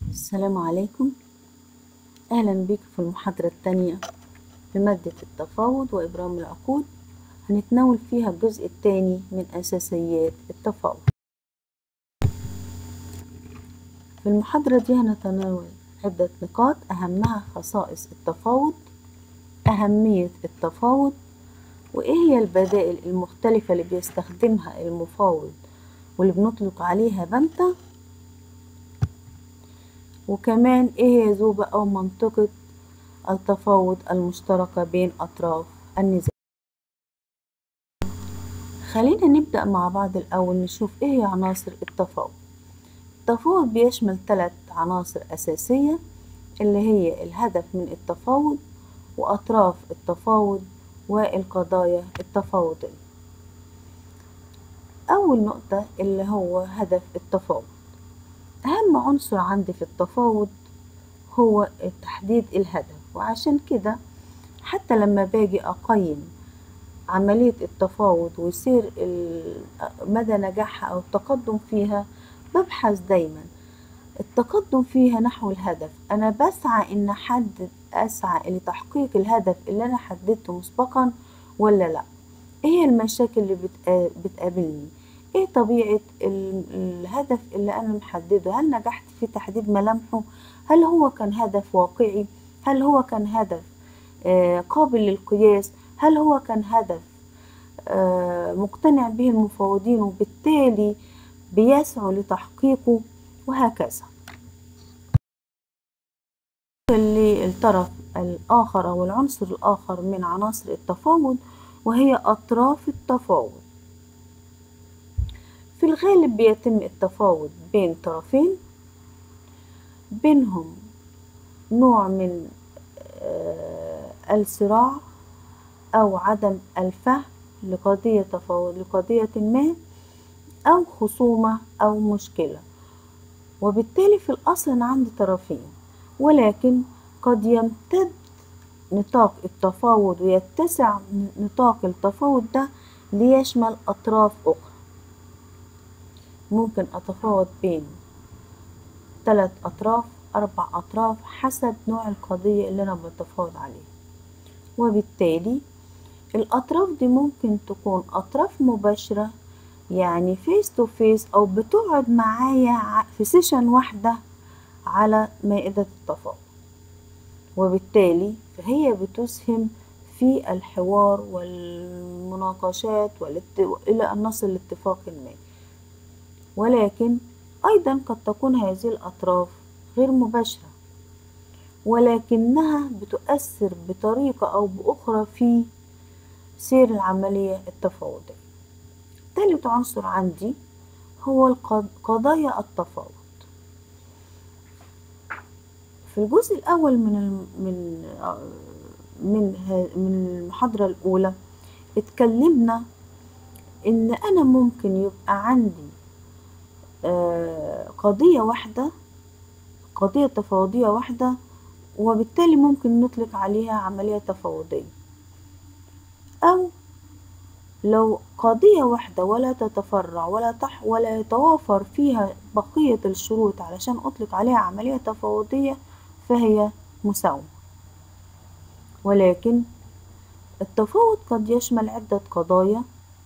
السلام عليكم أهلا بك في المحاضرة الثانية في مادة التفاوض وإبرام العقود هنتناول فيها الجزء الثاني من أساسيات التفاوض في المحاضرة دي هنتناول عدة نقاط أهمها خصائص التفاوض أهمية التفاوض وإيه هي البدائل المختلفة اللي بيستخدمها المفاوض واللي بنطلق عليها بنتا وكمان ايه هي ذوبة او منطقة التفاوض المشتركة بين اطراف النزاع خلينا نبدأ مع بعض الاول نشوف ايه هي عناصر التفاوض التفاوض بيشمل ثلاث عناصر اساسية اللي هي الهدف من التفاوض واطراف التفاوض والقضايا التفاوضية اول نقطة اللي هو هدف التفاوض أهم عنصر عندي في التفاوض هو تحديد الهدف وعشان كده حتى لما باجي أقيم عملية التفاوض ويصير مدى نجاحها أو التقدم فيها ببحث دايما التقدم فيها نحو الهدف أنا بسعى إن أحدد أسعى لتحقيق الهدف اللي أنا حددته مسبقا ولا لأ إيه هي المشاكل اللي بتقابلني ايه طبيعة الهدف اللي انا محدده هل نجحت في تحديد ملامحه هل هو كان هدف واقعي هل هو كان هدف آه قابل للقياس هل هو كان هدف آه مقتنع به المفاوضين وبالتالي بيسعوا لتحقيقه وهكذا للطرف الآخر أو العنصر الآخر من عناصر التفاوض وهي أطراف التفاوض في الغالب بيتم التفاوض بين طرفين بينهم نوع من الصراع أو عدم الفهم لقضية تفاوض لقضية ما أو خصومة أو مشكلة وبالتالي في الأصل أنا عندي طرفين ولكن قد يمتد نطاق التفاوض ويتسع نطاق التفاوض ده ليشمل أطراف أخرى ممكن أتفاوض بين ثلاث أطراف أربع أطراف حسب نوع القضية اللي أنا بتفاوض عليها وبالتالي الأطراف دي ممكن تكون أطراف مباشرة يعني فيس تو فيس أو بتقعد معايا في سيشن واحدة على مائدة التفاوض وبالتالي فهي بتسهم في الحوار والمناقشات والات... إلى أن نصل لاتفاق ما ولكن أيضا قد تكون هذه الأطراف غير مباشرة ولكنها بتؤثر بطريقة أو بأخرى في سير العملية التفاوضية ثالث عنصر عندي هو قضايا التفاوض في الجزء الأول من من من من المحاضرة الأولى اتكلمنا إن أنا ممكن يبقى عندي قضية واحدة قضية تفاوضية واحدة وبالتالي ممكن نطلق عليها عملية تفاوضية أو لو قضية واحدة ولا تتفرع ولا تح ولا يتوافر فيها بقية الشروط علشان أطلق عليها عملية تفاوضية فهي مساومة ولكن التفاوض قد يشمل عدة قضايا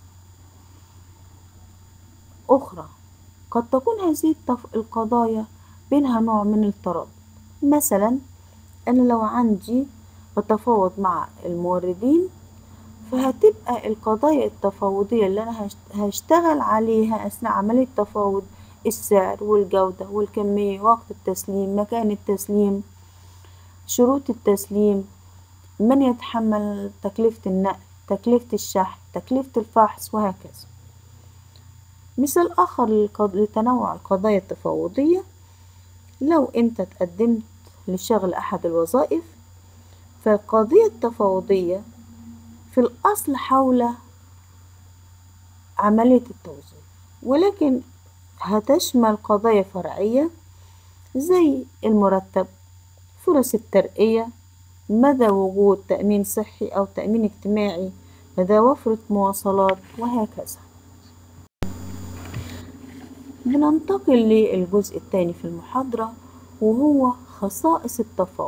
أخرى قد تكون هذه القضايا بينها نوع من الترابط مثلا أنا لو عندي بتفاوض مع الموردين فهتبقى القضايا التفاوضية اللي أنا هشتغل عليها أثناء عملية التفاوض السعر والجودة والكمية وقت التسليم مكان التسليم شروط التسليم من يتحمل تكلفة النقل تكلفة الشحن تكلفة الفحص وهكذا مثال آخر لتنوع القضايا التفاوضية لو أنت تقدمت لشغل أحد الوظائف فالقضية التفاوضية في الأصل حول عملية التوظيف ولكن هتشمل قضايا فرعية زي المرتب فرص الترقية مدى وجود تأمين صحي أو تأمين اجتماعي مدى وفرة مواصلات وهكذا بننتقل للجزء الثاني في المحاضرة وهو خصائص التفاوض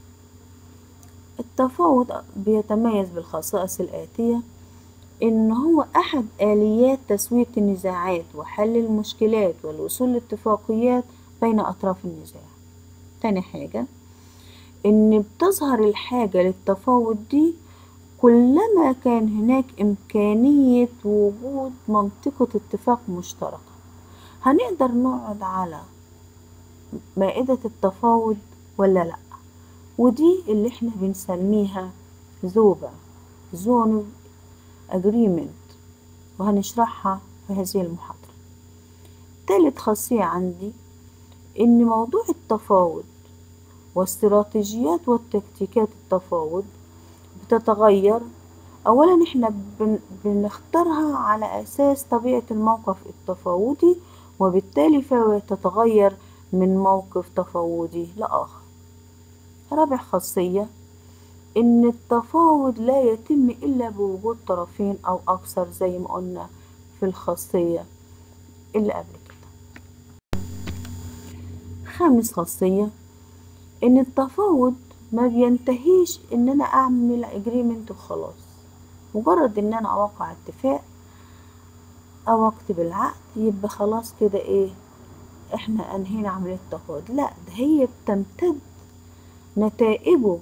التفاوض بيتميز بالخصائص الآتية إن هو أحد آليات تسوية النزاعات وحل المشكلات والوصول لاتفاقيات بين أطراف النزاع تاني حاجة إن بتظهر الحاجة للتفاوض دي كلما كان هناك إمكانية وجود منطقة اتفاق مشتركة هنقدر نقعد على مائدة التفاوض ولا لأ ودي اللي احنا بنسميها زوبة زون اجريمنت وهنشرحها في هذه المحاضرة تالت خاصية عندي ان موضوع التفاوض واستراتيجيات والتكتيكات التفاوض بتتغير اولا احنا بن بنختارها على اساس طبيعة الموقف التفاوضي وبالتالي فهو تتغير من موقف تفاوضي لآخر رابع خاصية إن التفاوض لا يتم إلا بوجود طرفين أو أكثر زي ما قلنا في الخاصية اللي قبل كده خامس خاصية إن التفاوض ما بينتهيش إن أنا أعمل اجريمنت وخلاص مجرد إن أنا أوقع اتفاق أو أكتب العقد يبقى خلاص كده إيه إحنا أنهينا عملية التفاوض لا ده هي بتمتد نتائجه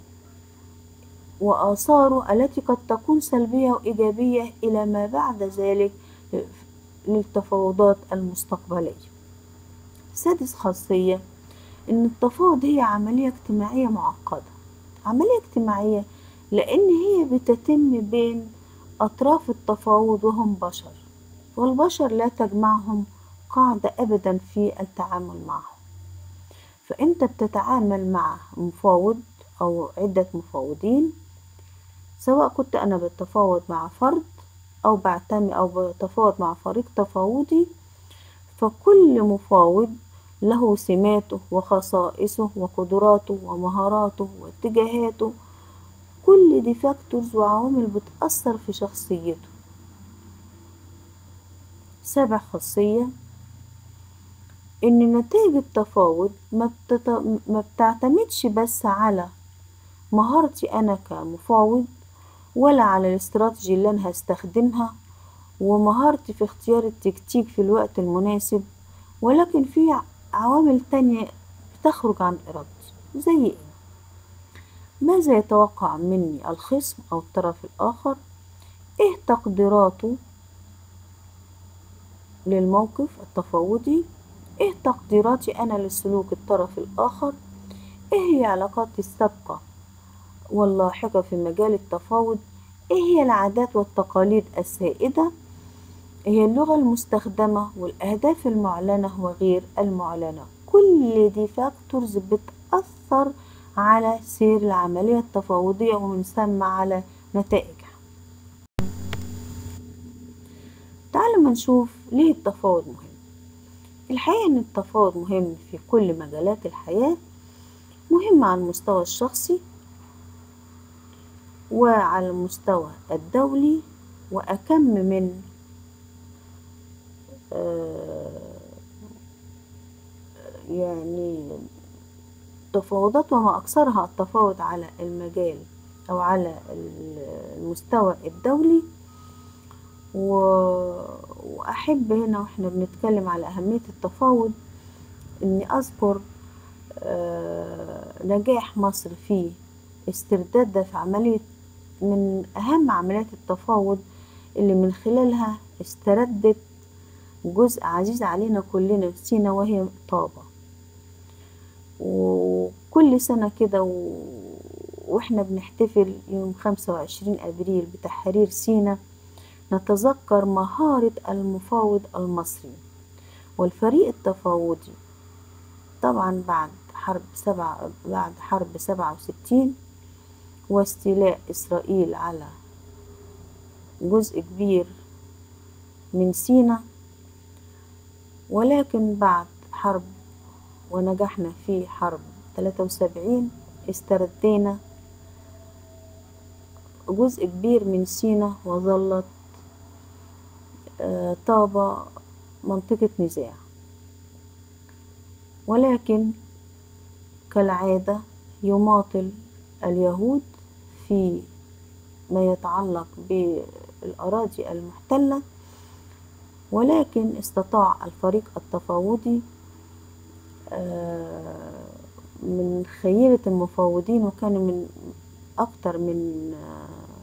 وآثاره التي قد تكون سلبية وإيجابية إلى ما بعد ذلك للتفاوضات المستقبلية سادس خاصية إن التفاوض هي عملية اجتماعية معقدة عملية اجتماعية لأن هي بتتم بين أطراف التفاوض وهم بشر والبشر لا تجمعهم قاعدة أبدا في التعامل معهم فأنت بتتعامل مع مفاوض أو عدة مفاوضين سواء كنت أنا بتفاوض مع فرد أو بعتمي أو بتفاوض مع فريق تفاوضي فكل مفاوض له سماته وخصائصه وقدراته ومهاراته واتجاهاته كل دي فاكتورز وعوامل بتأثر في شخصيته سابع خاصية إن نتائج التفاوض ما, بتت... ما بتعتمدش بس على مهارتي أنا كمفاوض ولا على الاستراتيجي اللي أنا هستخدمها ومهارتي في اختيار التكتيك في الوقت المناسب ولكن في عوامل تانية بتخرج عن إرادتي زي إيه؟ ماذا يتوقع مني الخصم أو الطرف الآخر إيه تقديراته للموقف التفاوضي إيه تقديراتي أنا لسلوك الطرف الآخر إيه هي علاقاتي السابقة واللاحقة في مجال التفاوض إيه هي العادات والتقاليد السائدة هي اللغة المستخدمة والأهداف المعلنة وغير المعلنة كل دي فاكتورز بتأثر على سير العملية التفاوضية ومن ثم على نتائجها تعالوا ما نشوف ليه التفاوض مهم الحقيقة أن التفاوض مهم في كل مجالات الحياة مهم على المستوى الشخصي وعلى المستوى الدولي وأكم من يعني تفاوضات وما أكثرها التفاوض على المجال أو على المستوى الدولي و... وأحب هنا وإحنا بنتكلم على أهمية التفاوض إني أذكر نجاح مصر في استردادها في عملية من أهم عمليات التفاوض اللي من خلالها استردت جزء عزيز علينا كلنا في سينا وهي طابة وكل سنة كده و... واحنا بنحتفل يوم خمسة وعشرين أبريل بتحرير سينا نتذكر مهارة المفاوض المصري والفريق التفاوضي طبعا بعد حرب سبعة بعد حرب سبعة وستين واستيلاء إسرائيل على جزء كبير من سينا ولكن بعد حرب ونجحنا في حرب 73 استردينا جزء كبير من سينا وظلت طابة منطقة نزاع ولكن كالعادة يماطل اليهود في ما يتعلق بالأراضي المحتلة ولكن استطاع الفريق التفاوضي آه، من خيرة المفاوضين وكانوا من أكتر من آه،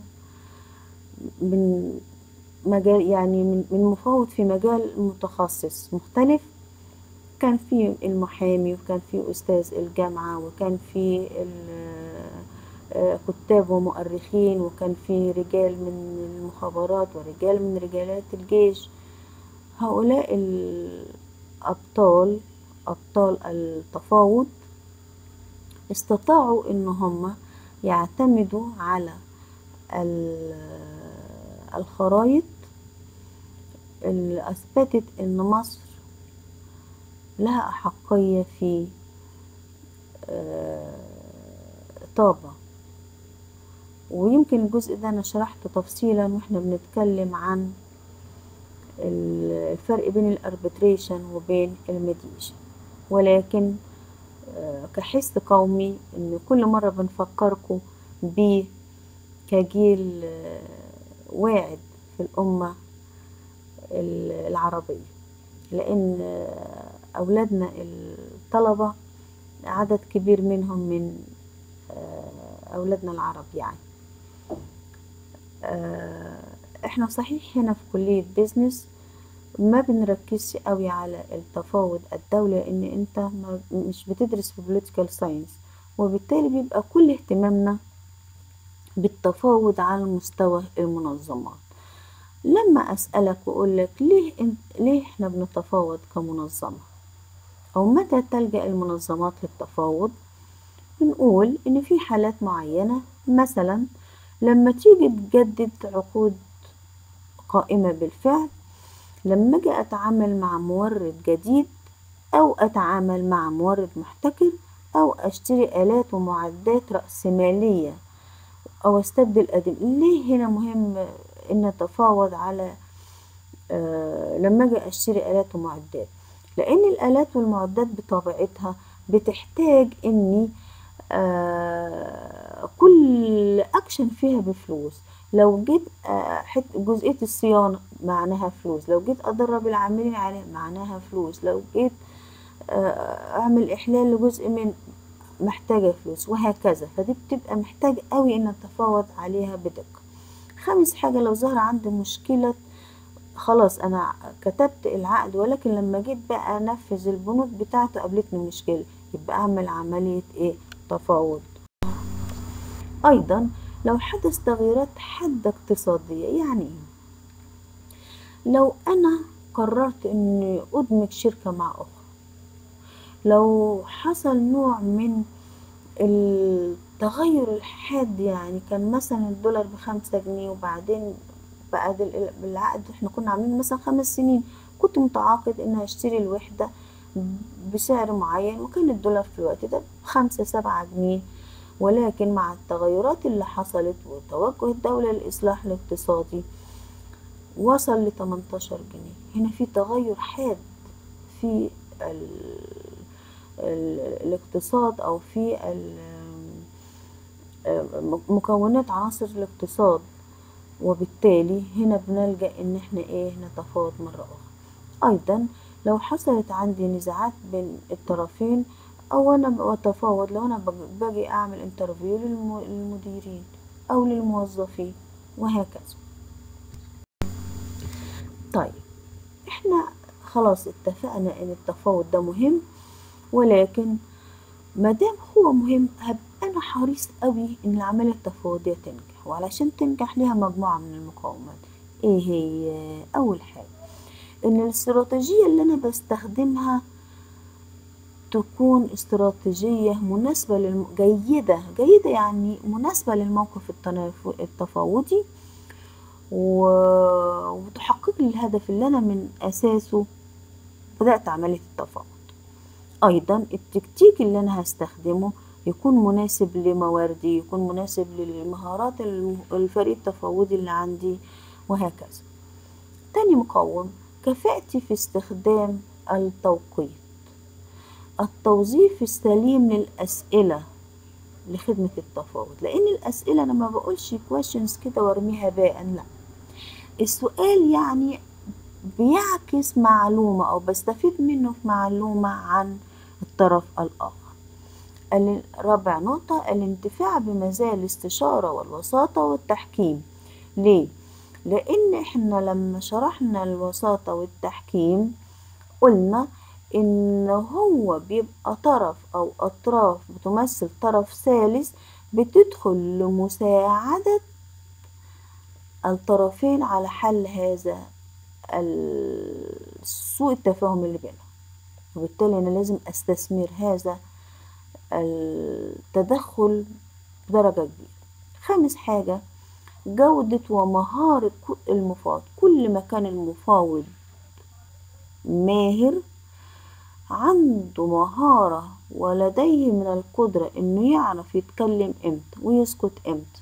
من مجال يعني من من مفاوض في مجال متخصص مختلف كان في المحامي وكان في أستاذ الجامعة وكان في ال- آه، كتاب ومؤرخين وكان في رجال من المخابرات ورجال من رجالات الجيش هؤلاء الأبطال أبطال التفاوض استطاعوا إن هم يعتمدوا على ال- الخرايط اللي أثبتت إن مصر لها أحقية في آه، طابة ويمكن الجزء ده أنا شرحته تفصيلا وإحنا بنتكلم عن الفرق بين الاربتريشن وبين الميديشن ولكن آه، كحس قومي ان كل مرة بنفكركم بيه كجيل آه، واعد في الأمة ال- العربية لأن آه، أولادنا الطلبة عدد كبير منهم من آه، أولادنا العرب يعني آه، احنا صحيح هنا في كلية بيزنس ما بنركزش قوي على التفاوض الدولي لان انت ما مش بتدرس في بوليتيكال ساينس وبالتالي بيبقى كل اهتمامنا بالتفاوض على مستوى المنظمات لما اسالك واقول لك ليه انت ليه احنا بنتفاوض كمنظمه او متى تلجا المنظمات للتفاوض بنقول ان في حالات معينه مثلا لما تيجي تجدد عقود قائمه بالفعل لما اجي اتعامل مع مورد جديد او اتعامل مع مورد محتكر او اشتري الات ومعدات رأسمالية او استبدل قديم ليه هنا مهم ان اتفاوض على آه لما اجي اشتري الات ومعدات لان الالات والمعدات بطبيعتها بتحتاج اني آه كل اكشن فيها بفلوس لو جيت آه، حت- جزئية الصيانة معناها فلوس لو جيت أدرب العاملين عليها معناها فلوس لو جيت آه، أعمل إحلال لجزء من محتاجة فلوس وهكذا فدي بتبقى محتاج قوي إن أتفاوض عليها بدقة خامس حاجة لو ظهر عندي مشكلة خلاص أنا كتبت العقد ولكن لما جيت بقى أنفذ البنود بتاعته قابلتني مشكلة يبقى أعمل عملية إيه تفاوض أيضا لو حدث تغييرات حادة اقتصادية يعني إيه؟ لو أنا قررت إني أدمج شركة مع أخرى لو حصل نوع من التغير الحاد يعني كان مثلا الدولار بخمسة جنيه وبعدين بقى دل- بالعقد احنا كنا عاملين مثلا خمس سنين كنت متعاقد ان هشتري الوحدة بسعر معين وكان الدولار في الوقت ده بخمسة سبعة جنيه ولكن مع التغيرات اللي حصلت وتوجه الدولة للإصلاح الاقتصادي وصل ل 18 جنيه هنا في تغير حاد في ال ال الاقتصاد أو في ال- مكونات عناصر الاقتصاد وبالتالي هنا بنلجأ إن احنا إيه نتفاوض مرة أخرى أيضا لو حصلت عندي نزاعات بين الطرفين أو أنا بتفاوض لو أنا بج- باجي أعمل انترفيو للمديرين أو للموظفين وهكذا طيب احنا خلاص اتفقنا ان التفاوض ده مهم ولكن مادام هو مهم هبقى انا حريص قوي ان العملية التفاوضية تنجح وعلشان تنجح ليها مجموعة من المقومات ايه هي اول حاجة ان الاستراتيجية اللي انا بستخدمها تكون استراتيجية مناسبة للم... جيدة جيدة يعني مناسبة للموقف التناف... التفاوضي و... وتحقق لي الهدف اللي أنا من أساسه بدأت عملية التفاوض أيضا التكتيك اللي أنا هستخدمه يكون مناسب لمواردي يكون مناسب للمهارات الم- الفريق التفاوضي اللي عندي وهكذا تاني مقوم كفاءتي في استخدام التوقيت التوظيف السليم للأسئلة لخدمة التفاوض لأن الأسئلة أنا ما بقولش questions كده وارميها باء لا السؤال يعني بيعكس معلومة أو بستفيد منه في معلومة عن الطرف الآخر رابع نقطة الانتفاع بمزايا الاستشارة والوساطة والتحكيم ليه؟ لأن احنا لما شرحنا الوساطة والتحكيم قلنا إن هو بيبقى طرف أو أطراف بتمثل طرف ثالث بتدخل لمساعدة الطرفين على حل هذا سوء التفاهم اللي بينهم وبالتالي أنا لازم أستثمر هذا التدخل بدرجة كبيرة خامس حاجة جودة ومهارة المفاوض كل ما كان المفاوض ماهر عنده مهارة ولديه من القدرة انه يعرف يتكلم امتى ويسكت امتى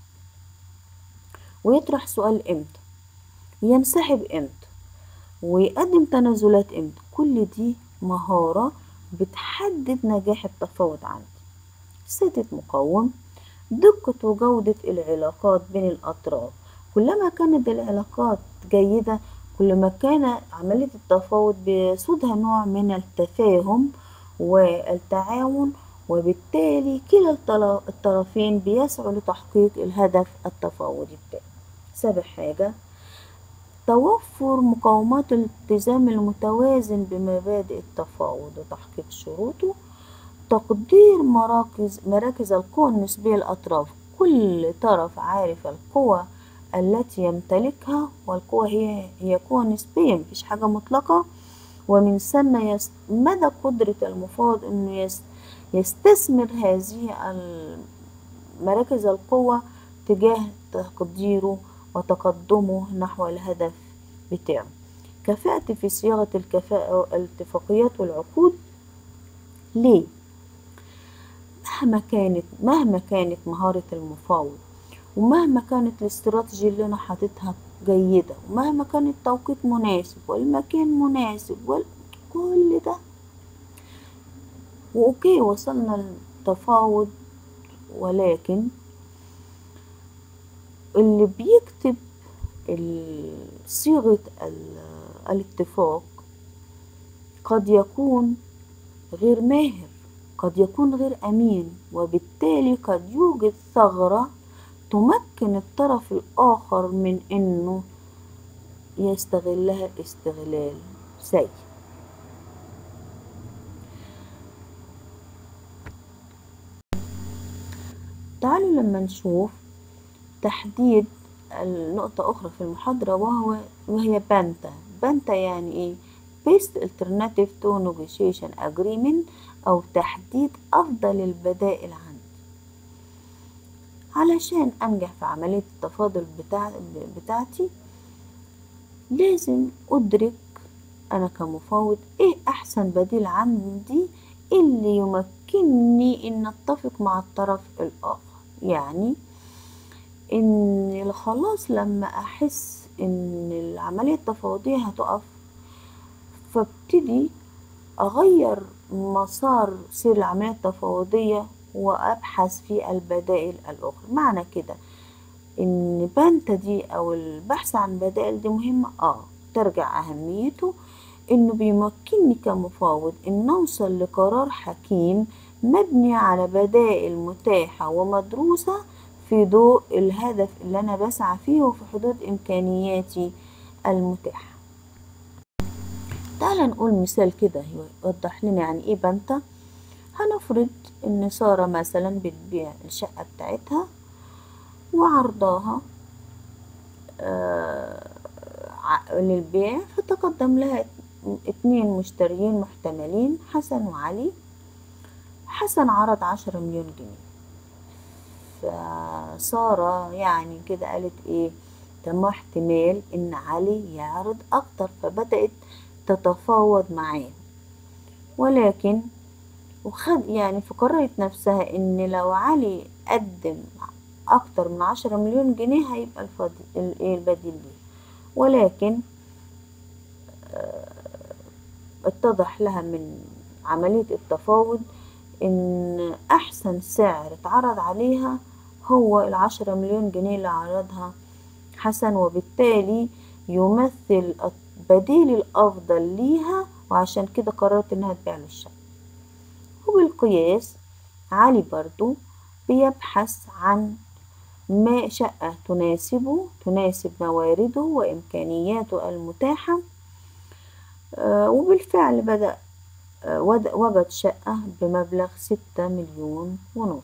ويطرح سؤال امتى وينسحب امتى ويقدم تنازلات امتى كل دي مهارة بتحدد نجاح التفاوض عندي ستة مقوم دقة وجودة العلاقات بين الأطراف كلما كانت العلاقات جيدة كلما كان عملية التفاوض بيسودها نوع من التفاهم والتعاون وبالتالي كلا الطرفين بيسعوا لتحقيق الهدف التفاوضي بتاعه سابع حاجة توفر مقومات الالتزام المتوازن بمبادئ التفاوض وتحقيق شروطه تقدير مراكز مراكز القوى النسبية للأطراف كل طرف عارف القوى التي يمتلكها والقوة هي هي قوة نسبية مفيش حاجة مطلقة ومن ثم يس مدى قدرة المفاوض إنه يس يستثمر هذه مراكز القوة تجاه تقديره وتقدمه نحو الهدف بتاعه كفاءة في صياغة الكفاءة الاتفاقيات والعقود ليه؟ مهما كانت مهما كانت مهارة المفاوض ومهما كانت الاستراتيجية اللي أنا حاططها جيدة ومهما كان التوقيت مناسب والمكان مناسب وكل ده وأوكي وصلنا للتفاوض ولكن اللي بيكتب صيغة الاتفاق قد يكون غير ماهر قد يكون غير أمين وبالتالي قد يوجد ثغرة تمكن الطرف الآخر من إنه يستغلها استغلال سيء تعالوا لما نشوف تحديد النقطة أخرى في المحاضرة وهو وهي بانتا بانتا يعني إيه best alternative to negotiation agreement أو تحديد أفضل البدائل عندي علشان أنجح في عملية التفاضل بتاع بتاعتي لازم أدرك أنا كمفاوض إيه أحسن بديل عندي اللي يمكنني إن أتفق مع الطرف الآخر يعني إن خلاص لما أحس إن العملية التفاوضية هتقف فابتدي أغير مسار سير العملية التفاوضية وأبحث في البدائل الأخرى معنى كده إن بانتا دي أو البحث عن بدائل دي مهمة آه ترجع أهميته إنه بيمكنني كمفاوض إن أوصل لقرار حكيم مبني على بدائل متاحة ومدروسة في ضوء الهدف اللي أنا بسعى فيه وفي حدود إمكانياتي المتاحة تعال نقول مثال كده يوضح لنا يعني إيه بنتا هنفرض إن سارة مثلا بتبيع الشقة بتاعتها وعرضاها آه للبيع فتقدم لها اتنين مشترين محتملين حسن وعلي حسن عرض عشرة مليون جنيه فسارة يعني كده قالت ايه طب ما احتمال ان علي يعرض اكتر فبدأت تتفاوض معاه ولكن وخد يعني فقررت نفسها ان لو علي قدم اكتر من عشرة مليون جنيه هيبقى الفضل البديل ليه ولكن اتضح لها من عملية التفاوض إن أحسن سعر اتعرض عليها هو العشرة مليون جنيه اللي عرضها حسن وبالتالي يمثل البديل الأفضل ليها وعشان كده قررت إنها تبيع له الشقة وبالقياس علي برضو بيبحث عن ما شقة تناسبه تناسب موارده وإمكانياته المتاحة آه، وبالفعل بدأ آه، ود- وجد شقة بمبلغ ستة مليون ونص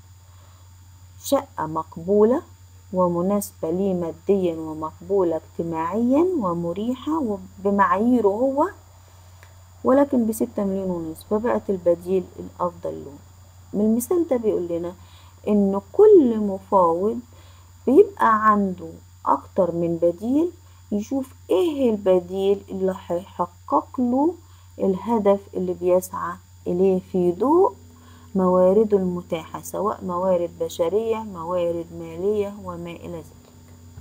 شقة مقبولة ومناسبة ليه ماديا ومقبولة اجتماعيا ومريحة وبمعاييره هو ولكن بستة مليون ونص فبقت البديل الأفضل له من المثال ده بيقول لنا إن كل مفاوض بيبقى عنده أكتر من بديل يشوف إيه البديل اللي هيحقق له الهدف اللي بيسعى إليه في ضوء موارده المتاحة سواء موارد بشرية موارد مالية وما إلى ذلك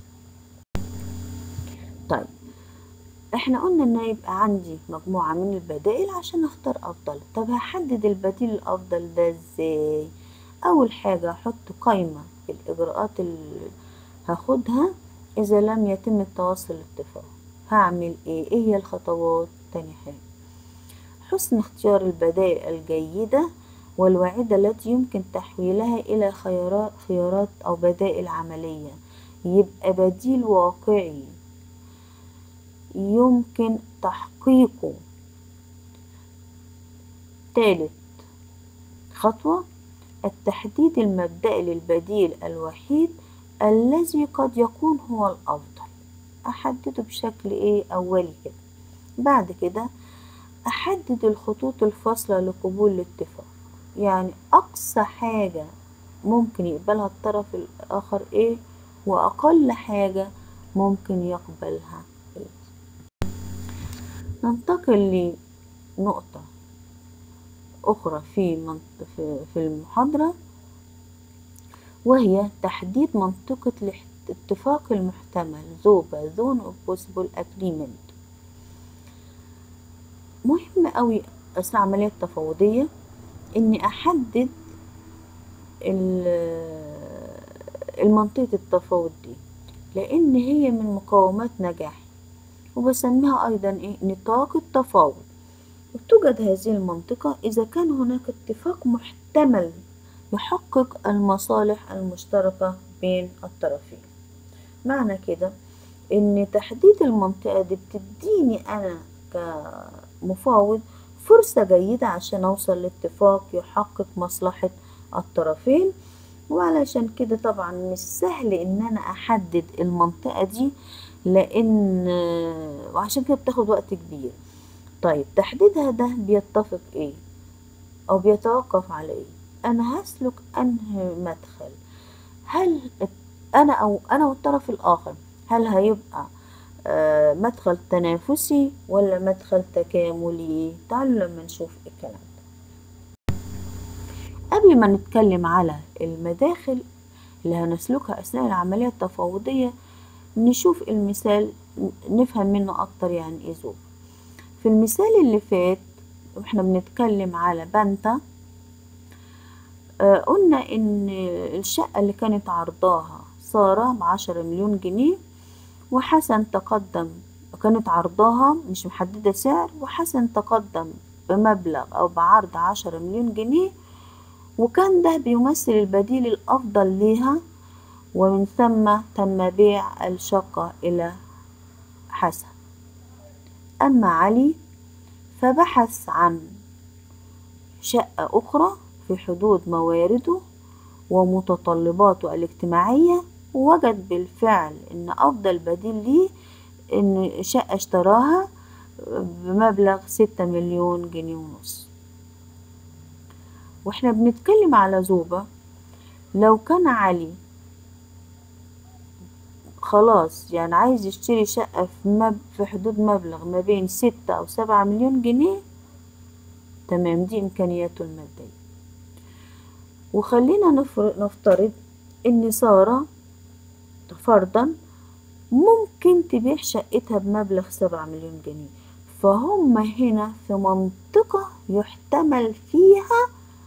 طيب احنا قلنا ان يبقى عندي مجموعة من البدائل عشان اختار افضل طب هحدد البديل الافضل ده ازاي اول حاجة احط قائمة بالاجراءات اللي هاخدها اذا لم يتم التوصل لاتفاق هعمل ايه ايه هي الخطوات تاني حاجة حسن اختيار البدائل الجيدة والواعدة التي يمكن تحويلها إلى خيارات, خيارات أو بدائل عملية يبقى بديل واقعي يمكن تحقيقه ثالث خطوة التحديد المبدئي للبديل الوحيد الذي قد يكون هو الأفضل أحدده بشكل إيه أولي كده بعد كده أحدد الخطوط الفاصلة لقبول الاتفاق يعني أقصى حاجة ممكن يقبلها الطرف الآخر إيه وأقل حاجة ممكن يقبلها إيه ننتقل لنقطة أخرى في منط- في في المحاضرة وهي تحديد منطقة الاتفاق المحتمل زوبا zone of possible agreement مهم قوي أثناء العملية التفاوضية إني أحدد ال- المنطقة التفاوض دي لأن هي من مقومات نجاحي وبسميها أيضا إيه نطاق التفاوض وتوجد هذه المنطقة إذا كان هناك اتفاق محتمل يحقق المصالح المشتركة بين الطرفين معنى كده إن تحديد المنطقة دي بتديني أنا كمفاوض فرصة جيدة عشان أوصل لاتفاق يحقق مصلحة الطرفين وعلشان كده طبعا مش سهل إن أنا أحدد المنطقة دي لأن وعشان كده بتاخد وقت كبير طيب تحديدها ده بيتفق إيه أو بيتوقف على إيه أنا هسلك أنهي مدخل هل أنا أو أنا والطرف الآخر هل هيبقى آه، مدخل تنافسي ولا مدخل تكاملي تعالوا لما نشوف الكلام ده قبل ما نتكلم على المداخل اللي هنسلكها أثناء العملية التفاوضية نشوف المثال نفهم منه أكتر يعني إيه زوج في المثال اللي فات واحنا بنتكلم على بنتا آه، قلنا إن الشقة اللي كانت عرضاها سارة بعشرة مليون جنيه وحسن تقدم كانت عرضاها مش محددة سعر وحسن تقدم بمبلغ أو بعرض عشرة مليون جنيه وكان ده بيمثل البديل الأفضل ليها ومن ثم تم بيع الشقة إلى حسن أما علي فبحث عن شقة أخرى في حدود موارده ومتطلباته الاجتماعية ووجد بالفعل إن أفضل بديل ليه إن شقة اشتراها بمبلغ ستة مليون جنيه ونص واحنا بنتكلم على زوبة لو كان علي خلاص يعني عايز يشتري شقة في, مب... في حدود مبلغ ما بين ستة أو سبعة مليون جنيه تمام دي إمكانياته المادية وخلينا نفر... نفترض إن سارة فرضا ممكن تبيع شقتها بمبلغ سبعة مليون جنيه فهم هنا في منطقة يحتمل فيها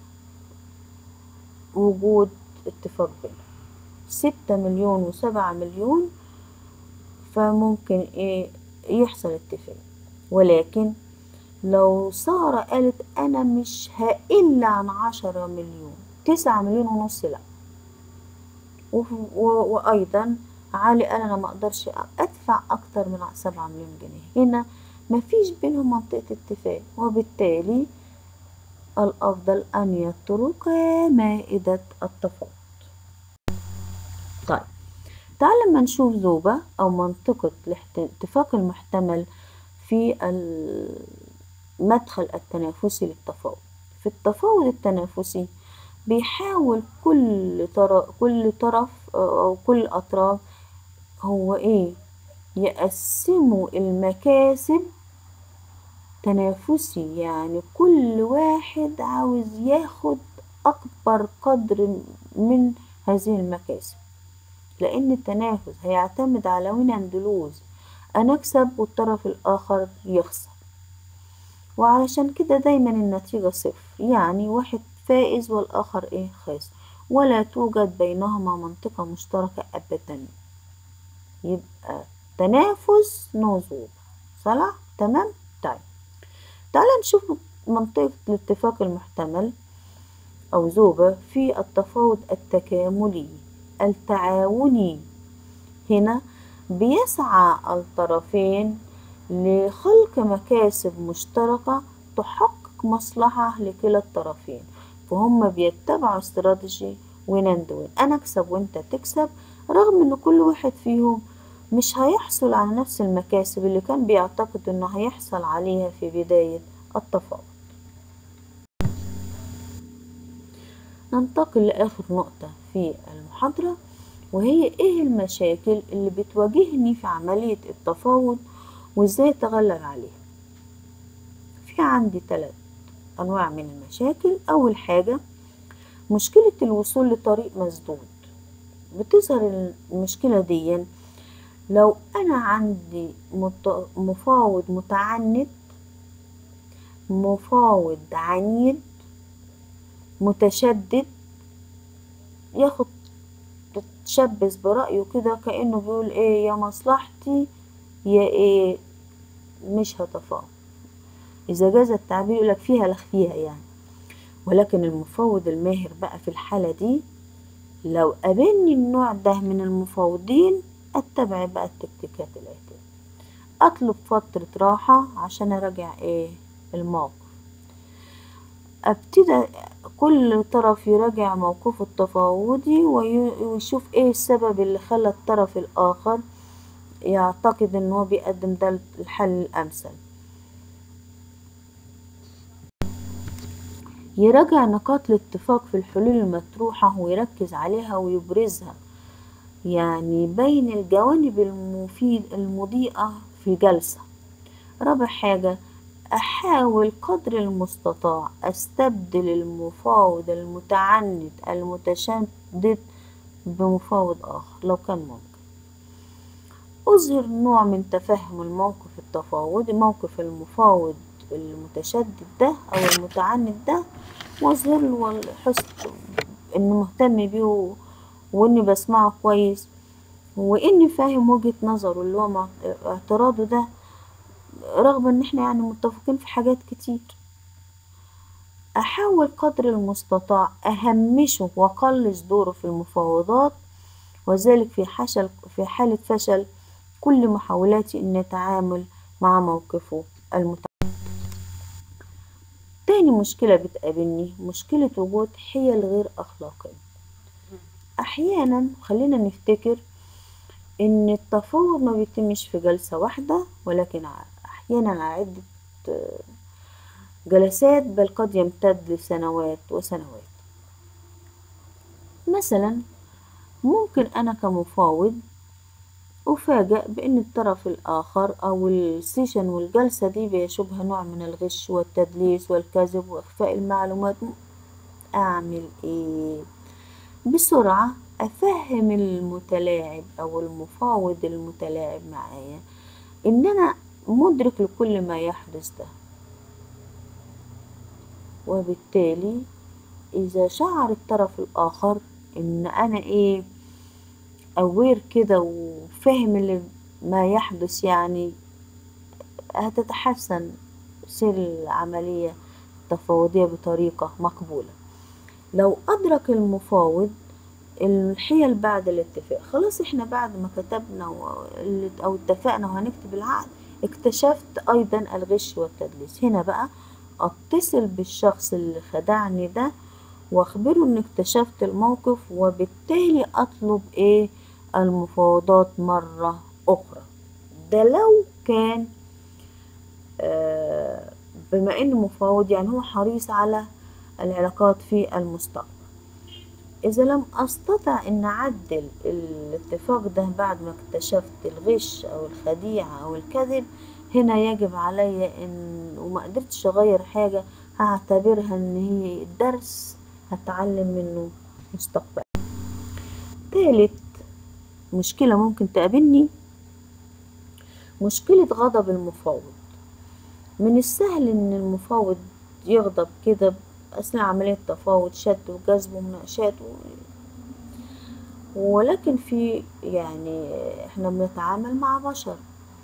وجود اتفاق بينهم ستة مليون وسبعة مليون فممكن ايه يحصل اتفاق ولكن لو سارة قالت أنا مش هقل عن عشرة مليون تسعة مليون ونص لأ وف- و- وأيضا علي قال أنا ما أقدرش أدفع أكتر من سبعة مليون جنيه هنا مفيش بينهم منطقة اتفاق وبالتالي الأفضل أن يتركا مائدة التفاوض طيب تعال لما نشوف ذوبة أو منطقة الاحت- الاتفاق المحتمل في المدخل التنافسي للتفاوض في التفاوض التنافسي بيحاول كل طرف كل طرف أو كل أطراف هو إيه يقسموا المكاسب تنافسي يعني كل واحد عاوز ياخد أكبر قدر من هذه المكاسب لأن التنافس هيعتمد على وين اند لوز أنا أكسب والطرف الآخر يخسر وعلشان كده دايما النتيجة صفر يعني واحد فائز والآخر إيه خاسر ولا توجد بينهما منطقة مشتركة أبدا يبقى تنافس نوزوب صلاح تمام طيب تعال نشوف منطقة الاتفاق المحتمل أو زوبة في التفاوض التكاملي التعاوني هنا بيسعى الطرفين لخلق مكاسب مشتركة تحقق مصلحة لكلا الطرفين فهم بيتبعوا استراتيجي وين اند وين أنا أكسب وأنت تكسب رغم إن كل واحد فيهم مش هيحصل على نفس المكاسب اللي كان بيعتقد إنه هيحصل عليها في بداية التفاوض ننتقل لآخر نقطة في المحاضرة وهي إيه المشاكل اللي بتواجهني في عملية التفاوض وإزاي أتغلب عليها في عندي ثلاث أنواع من المشاكل أول حاجة مشكلة الوصول لطريق مسدود بتظهر المشكلة دي لو أنا عندي مت- مفاوض متعنت مفاوض عنيد متشدد ياخد تتشبث برأيه كده كأنه بيقول ايه يا مصلحتي يا ايه مش هتفاوض إذا جاز التعبير يقولك فيها لخ فيها يعني ولكن المفاوض الماهر بقى في الحالة دي لو قابلني النوع ده من المفاوضين اتبع بقى التكتيكات الآتية اطلب فترة راحة عشان اراجع ايه الموقف ابتدى كل طرف يراجع موقفه التفاوضي وي- ويشوف ايه السبب اللي خلى الطرف الاخر يعتقد ان هو بيقدم ده الحل الامثل يراجع نقاط الاتفاق في الحلول المطروحة ويركز عليها ويبرزها يعني بين الجوانب المفيد المضيئة في الجلسة رابع حاجة أحاول قدر المستطاع أستبدل المفاوض المتعنت المتشدد بمفاوض آخر لو كان ممكن أظهر نوع من تفهم الموقف التفاوضي موقف المفاوض المتشدد ده أو المتعنت ده وأظهر له والحس إني مهتم بيه و- وإني بسمعه كويس وإني فاهم وجهة نظره اللي هو مع- اعتراضه ده رغم إن إحنا يعني متفقين في حاجات كتير أحاول قدر المستطاع أهمشه وأقلص دوره في المفاوضات وذلك في حشل في حالة فشل كل محاولاتي أن أتعامل مع موقفه المتعب تاني مشكلة بتقابلني مشكلة وجود حيل غير أخلاقية أحيانا خلينا نفتكر إن التفاوض ما بيتمش في جلسة واحدة ولكن ع- أحيانا على عدة آه، جلسات بل قد يمتد لسنوات وسنوات مثلا ممكن أنا كمفاوض أفاجأ بأن الطرف الآخر أو السيشن والجلسة دي بيشوبها نوع من الغش والتدليس والكذب وإخفاء المعلومات أعمل إيه؟ بسرعة أفهم المتلاعب أو المفاوض المتلاعب معايا إن أنا مدرك لكل ما يحدث ده وبالتالي إذا شعر الطرف الآخر إن أنا إيه أوير كده وفاهم اللي ما يحدث يعني هتتحسن سير العملية التفاوضية بطريقة مقبولة لو أدرك المفاوض الحيل بعد الاتفاق خلاص احنا بعد ما كتبنا و- او اتفقنا وهنكتب العقد اكتشفت ايضا الغش والتدليس هنا بقى اتصل بالشخص اللي خدعني ده واخبره ان اكتشفت الموقف وبالتالي اطلب ايه المفاوضات مرة اخرى ده لو كان آه، بما انه مفاوض يعني هو حريص على العلاقات في المستقبل إذا لم أستطع أن أعدل الاتفاق ده بعد ما اكتشفت الغش أو الخديعة أو الكذب هنا يجب علي أن وما قدرتش أغير حاجة هعتبرها أن هي درس هتعلم منه مستقبلا تالت مشكلة ممكن تقابلني مشكلة غضب المفاوض من السهل ان المفاوض يغضب كده اثناء عملية تفاوض شد وجذب ومناقشات و... ولكن في يعني احنا بنتعامل مع بشر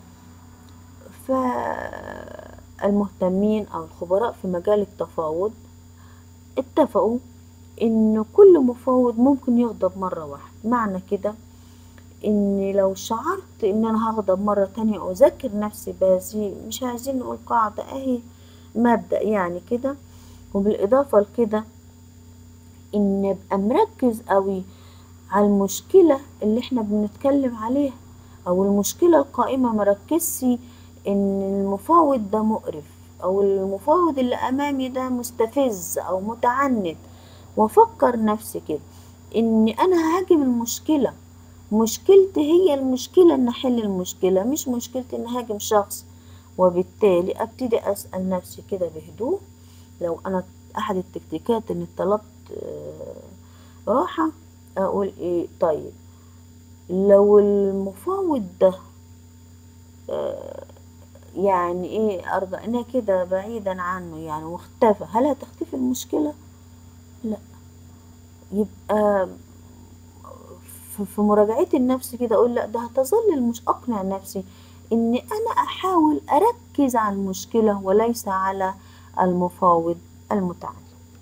فالمهتمين او الخبراء في مجال التفاوض اتفقوا ان كل مفاوض ممكن يغضب مرة واحدة معنى كده ان لو شعرت ان انا هغضب مرة تانية اذكر نفسي بهذه مش عايزين نقول قاعدة اهي مبدأ يعني كده وبالاضافة لكده ان ابقى مركز قوي على المشكلة اللي احنا بنتكلم عليها او المشكلة القائمة مركزش ان المفاوض ده مقرف او المفاوض اللي امامي ده مستفز او متعنت وافكر نفسي كده ان انا ههاجم المشكلة مشكلتي هي المشكلة ان احل المشكلة مش مشكلتي ان هاجم شخص وبالتالي ابتدي اسأل نفسي كده بهدوء لو انا احد التكتيكات ان طلبت آه، راحة اقول ايه طيب لو المفاوض ده آه، يعني ايه ارجعناه كده بعيدا عنه يعني واختفى هل هتختفي المشكلة لا يبقى في- في مراجعتي لنفسي كده اقول لا ده هتظل المش اقنع نفسي ان انا احاول اركز على المشكلة وليس على المفاوض المتعلم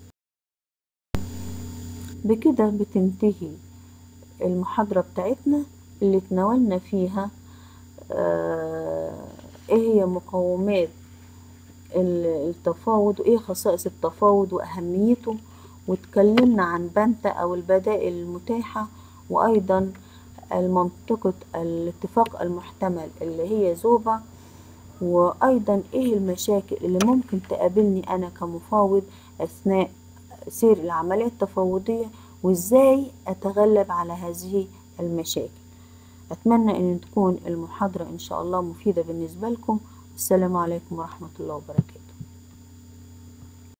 بكده بتنتهي المحاضرة بتاعتنا اللي تناولنا فيها آه، ايه هي مقومات ال- التفاوض وايه خصائص التفاوض واهميته واتكلمنا عن بنتا او البدائل المتاحة وايضا المنطقة الاتفاق المحتمل اللي هي زوبا وايضا ايه المشاكل اللي ممكن تقابلني انا كمفاوض اثناء سير العملية التفاوضية وازاي اتغلب على هذه المشاكل اتمنى ان تكون المحاضرة ان شاء الله مفيدة بالنسبة لكم السلام عليكم ورحمة الله وبركاته